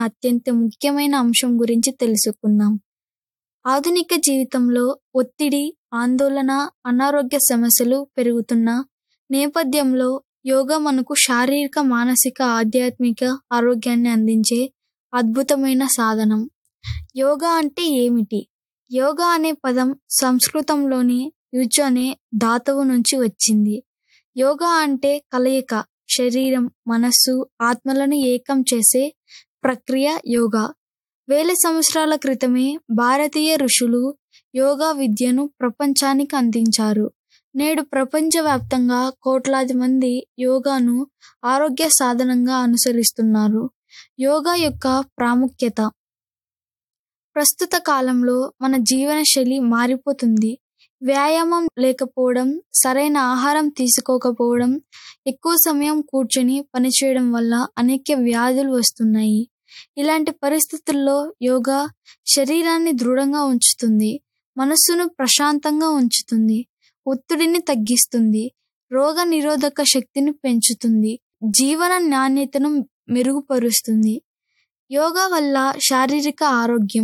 అత్యంత ముఖ్యమైన అంశం గురించి తెలుసుకుందాం ఆధునిక జీవితంలో ఒత్తిడి ఆందోళన అనారోగ్య సమస్యలు పెరుగుతున్న నేపథ్యంలో యోగా మనకు శారీరక మానసిక ఆధ్యాత్మిక ఆరోగ్యాన్ని అందించే అద్భుతమైన సాధనం యోగా అంటే ఏమిటి యోగా అనే పదం సంస్కృతంలోని యుజ్ అనే ధాతువు నుంచి వచ్చింది యోగా అంటే కలయిక శరీరం మనస్సు ఆత్మలను ఏకం చేసే ప్రక్రియ యోగా వేల సంవత్సరాల క్రితమే భారతీయ ఋషులు యోగా విద్యను ప్రపంచానికి అందించారు నేడు ప్రపంచవ్యాప్తంగా కోట్లాది మంది యోగాను ఆరోగ్య సాధనంగా అనుసరిస్తున్నారు యోగా యొక్క ప్రాముఖ్యత ప్రస్తుత కాలంలో మన జీవనశైలి మారిపోతుంది వ్యాయామం లేకపోవడం సరైన ఆహారం తీసుకోకపోవడం ఎక్కువ సమయం కూర్చొని పనిచేయడం వల్ల అనేక వ్యాధులు వస్తున్నాయి ఇలాంటి పరిస్థితుల్లో యోగా శరీరాన్ని దృఢంగా ఉంచుతుంది మనస్సును ప్రశాంతంగా ఉంచుతుంది ఒత్తిడిని తగ్గిస్తుంది రోగ నిరోధక శక్తిని పెంచుతుంది జీవన నాణ్యతను మెరుగుపరుస్తుంది యోగా వల్ల శారీరక ఆరోగ్యం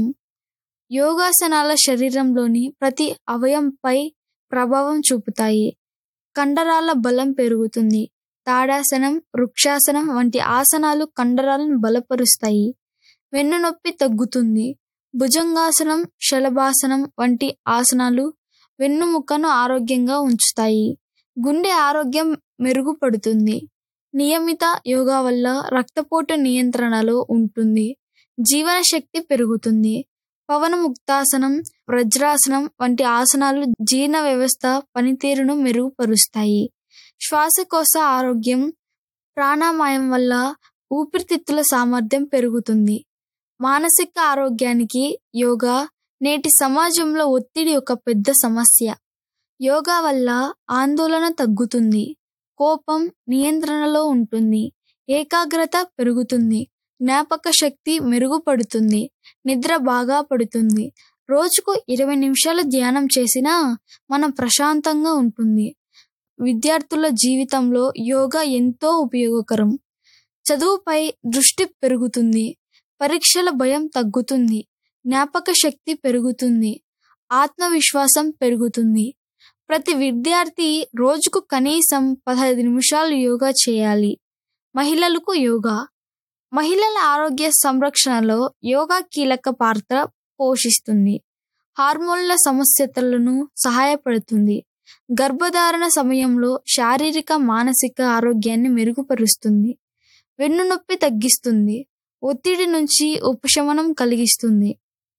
యోగాసనాల శరీరంలోని ప్రతి అవయంపై ప్రభావం చూపుతాయి కండరాల బలం పెరుగుతుంది తాడాసనం వృక్షాసనం వంటి ఆసనాలు కండరాలను బలపరుస్తాయి వెన్నునొప్పి తగ్గుతుంది భుజంగాసనం శలభాసనం వంటి ఆసనాలు వెన్నుముక్కను ఆరోగ్యంగా ఉంచుతాయి గుండె ఆరోగ్యం మెరుగుపడుతుంది నియమిత యోగా వల్ల రక్తపోటు నియంత్రణలో ఉంటుంది జీవనశక్తి పెరుగుతుంది పవనముక్తాసనం వజ్రాసనం వంటి ఆసనాలు జీర్ణ వ్యవస్థ పనితీరును మెరుగుపరుస్తాయి శ్వాసకోశ ఆరోగ్యం ప్రాణాయామం వల్ల ఊపిరితిత్తుల సామర్థ్యం పెరుగుతుంది మానసిక ఆరోగ్యానికి యోగా నేటి సమాజంలో ఒత్తిడి ఒక పెద్ద సమస్య యోగా వల్ల ఆందోళన తగ్గుతుంది కోపం నియంత్రణలో ఉంటుంది ఏకాగ్రత పెరుగుతుంది జ్ఞాపక శక్తి మెరుగుపడుతుంది నిద్ర బాగా పడుతుంది రోజుకు ఇరవై నిమిషాలు ధ్యానం చేసినా మనం ప్రశాంతంగా ఉంటుంది విద్యార్థుల జీవితంలో యోగా ఎంతో ఉపయోగకరం చదువుపై దృష్టి పెరుగుతుంది పరీక్షల భయం తగ్గుతుంది జ్ఞాపక శక్తి పెరుగుతుంది ఆత్మవిశ్వాసం పెరుగుతుంది ప్రతి విద్యార్థి రోజుకు కనీసం పదహైదు నిమిషాలు యోగా చేయాలి మహిళలకు యోగా మహిళల ఆరోగ్య సంరక్షణలో యోగా కీలక పాత్ర పోషిస్తుంది హార్మోన్ల సమస్యతలను సహాయపడుతుంది గర్భధారణ సమయంలో శారీరక మానసిక ఆరోగ్యాన్ని మెరుగుపరుస్తుంది వెన్నునొప్పి తగ్గిస్తుంది ఒత్తిడి నుంచి ఉపశమనం కలిగిస్తుంది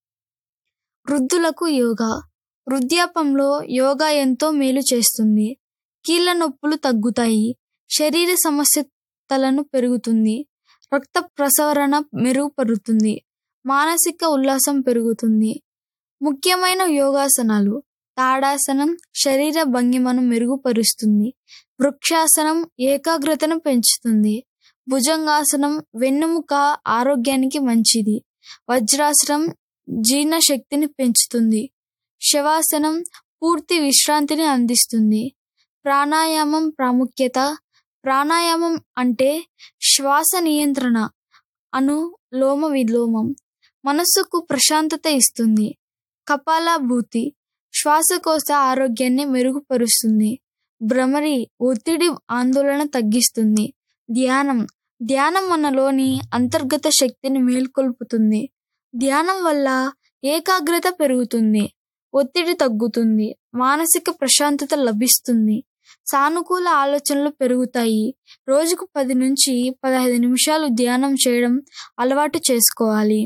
వృద్ధులకు యోగా వృద్ధాపంలో యోగా ఎంతో మేలు చేస్తుంది కీళ్ళ నొప్పులు తగ్గుతాయి శరీర సమస్యతలను పెరుగుతుంది రక్త ప్రసరణ మెరుగుపడుతుంది మానసిక ఉల్లాసం పెరుగుతుంది ముఖ్యమైన యోగాసనాలు తాడాసనం శరీర భంగిమను మెరుగుపరుస్తుంది వృక్షాసనం ఏకాగ్రతను పెంచుతుంది భుజంగాసనం వెన్నుముక ఆరోగ్యానికి మంచిది వజ్రాసనం జీర్ణశక్తిని పెంచుతుంది శవాసనం పూర్తి విశ్రాంతిని అందిస్తుంది ప్రాణాయామం ప్రాముఖ్యత ప్రాణాయామం అంటే శ్వాస నియంత్రణ అనులోమ విలోమం మనస్సుకు ప్రశాంతత ఇస్తుంది కపాలభూతి శ్వాసకోశ ఆరోగ్యాన్ని మెరుగుపరుస్తుంది భ్రమరి ఒత్తిడి ఆందోళన తగ్గిస్తుంది ధ్యానం ధ్యానం మనలోని అంతర్గత శక్తిని మేల్కొల్పుతుంది ధ్యానం వల్ల ఏకాగ్రత పెరుగుతుంది ఒత్తిడి తగ్గుతుంది మానసిక ప్రశాంతత లభిస్తుంది సానుకూల ఆలోచనలు పెరుగుతాయి రోజుకు పది నుంచి పదహైదు నిమిషాలు ధ్యానం చేయడం అలవాటు చేసుకోవాలి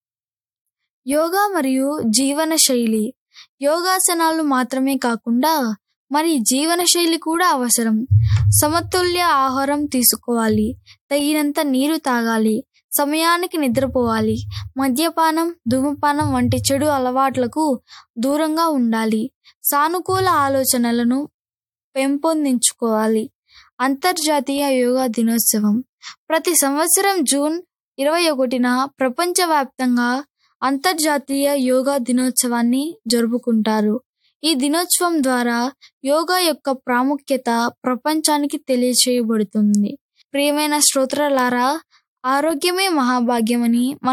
యోగా మరియు జీవన శైలి యోగాసనాలు మాత్రమే కాకుండా మరి జీవన శైలి కూడా అవసరం సమతుల్య ఆహారం తీసుకోవాలి తగినంత నీరు తాగాలి సమయానికి నిద్రపోవాలి మద్యపానం ధూమపానం వంటి చెడు అలవాట్లకు దూరంగా ఉండాలి సానుకూల ఆలోచనలను పెంపొందించుకోవాలి అంతర్జాతీయ యోగా దినోత్సవం ప్రతి సంవత్సరం జూన్ ఇరవై ఒకటిన ప్రపంచవ్యాప్తంగా అంతర్జాతీయ యోగా దినోత్సవాన్ని జరుపుకుంటారు ఈ దినోత్సవం ద్వారా యోగా యొక్క ప్రాముఖ్యత ప్రపంచానికి తెలియచేయబడుతుంది ప్రియమైన శ్రోతలారా ఆరోగ్యమే మహాభాగ్యమని